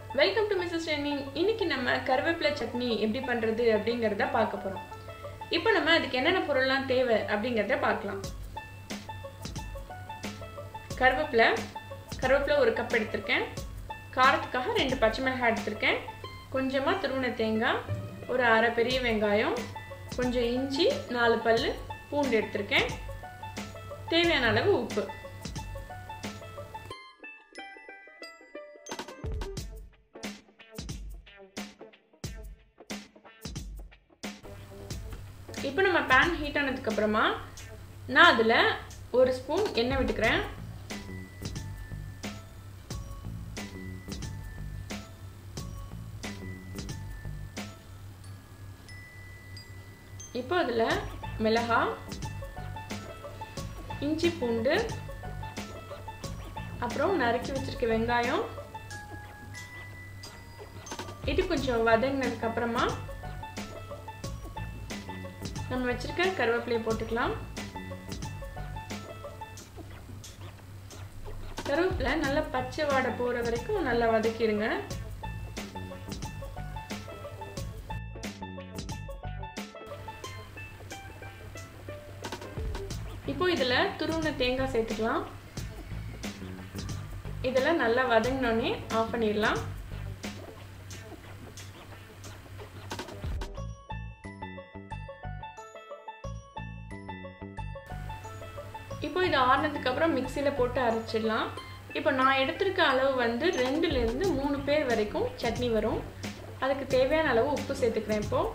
welcome to Mrs training இன்னைக்கு நம்ம கருவேப்பிலை சட்னி எப்படி பண்ணுறது அப்படிங்கிறத பார்க்க போகிறோம் இப்போ நம்ம அதுக்கு என்னென்ன பொருள்லாம் தேவை அப்படிங்கிறத பார்க்கலாம் கருவேப்பிலை கருவேப்பிலை ஒரு கப் எடுத்திருக்கேன் காரத்துக்காக ரெண்டு பச்சை மிளகாய் எடுத்திருக்கேன் கொஞ்சமாக துருவின தேங்காய் ஒரு அரை பெரிய வெங்காயம் கொஞ்சம் இஞ்சி நாலு பல் பூண்டு எடுத்திருக்கேன் தேவையான அளவு உப்பு இப்போ நம்ம பேன் ஹீட் ஆனதுக்கு அப்புறமா நான் அதில் ஒரு ஸ்பூன் எண்ணெய் விட்டுக்கிறேன் இப்போ அதில் மிளகா இஞ்சி பூண்டு அப்புறம் நறுக்கி வச்சிருக்க வெங்காயம் இது கொஞ்சம் வதங்கினதுக்கு அப்புறமா நம்ம வச்சிருக்க கருவேப்பிலையை போட்டுக்கலாம் கருவேப்பிலை நல்லா பச்சை வாடை போகிற வரைக்கும் நல்லா வதக்கிடுங்க இப்போ இதில் துருவின தேங்காய் சேர்த்துக்கலாம் இதெல்லாம் நல்லா வதங்கினோடனே ஆஃப் பண்ணிடலாம் இப்போ இது ஆறினதுக்கு அப்புறம் மிக்சியில் போட்டு அரைச்சிடலாம் இப்போ நான் எடுத்திருக்க அளவு வந்து ரெண்டுலேருந்து மூணு பேர் வரைக்கும் சட்னி வரும் அதுக்கு தேவையான அளவு உப்பு சேர்த்துக்கிறேன் இப்போது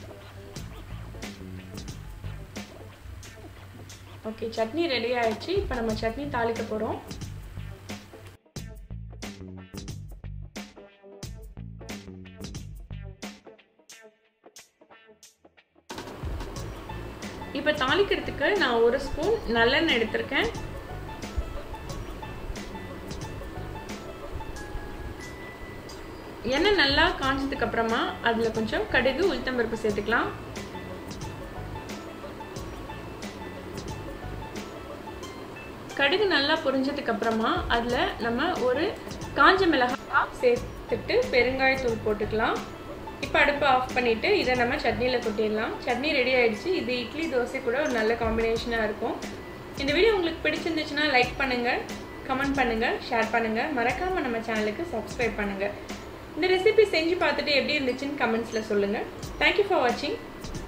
ஓகே சட்னி ரெடி ஆயிடுச்சு இப்போ நம்ம சட்னி தாளிக்க போகிறோம் இப்போ தாளிக்கிறதுக்கு நான் ஒரு ஸ்பூன் நல்லெண்ணெய் எடுத்திருக்கேன் எண்ணெய் நல்லா காஞ்சதுக்கு அப்புறமா அதில் கொஞ்சம் கடுகு உளுத்தம்பருப்பு சேர்த்துக்கலாம் கடுகு நல்லா பொரிஞ்சதுக்கு அப்புறமா அதில் நம்ம ஒரு காஞ்ச மிளகாய் சேர்த்துட்டு பெருங்காயத்தூள் போட்டுக்கலாம் இப்போ அடுப்பை ஆஃப் பண்ணிவிட்டு இதை நம்ம சட்னியில் கொட்டிடலாம் சட்னி ரெடி ஆகிடுச்சு இது இட்லி தோசை கூட ஒரு நல்ல காம்பினேஷனாக இருக்கும் இந்த வீடியோ உங்களுக்கு பிடிச்சிருந்துச்சுன்னா லைக் பண்ணுங்கள் கமெண்ட் பண்ணுங்கள் ஷேர் பண்ணுங்கள் மறக்காமல் நம்ம சேனலுக்கு சப்ஸ்கிரைப் பண்ணுங்கள் இந்த ரெசிபி செஞ்சு பார்த்துட்டு எப்படி இருந்துச்சுன்னு கமெண்ட்ஸில் சொல்லுங்கள் தேங்க்யூ ஃபார் வாட்சிங்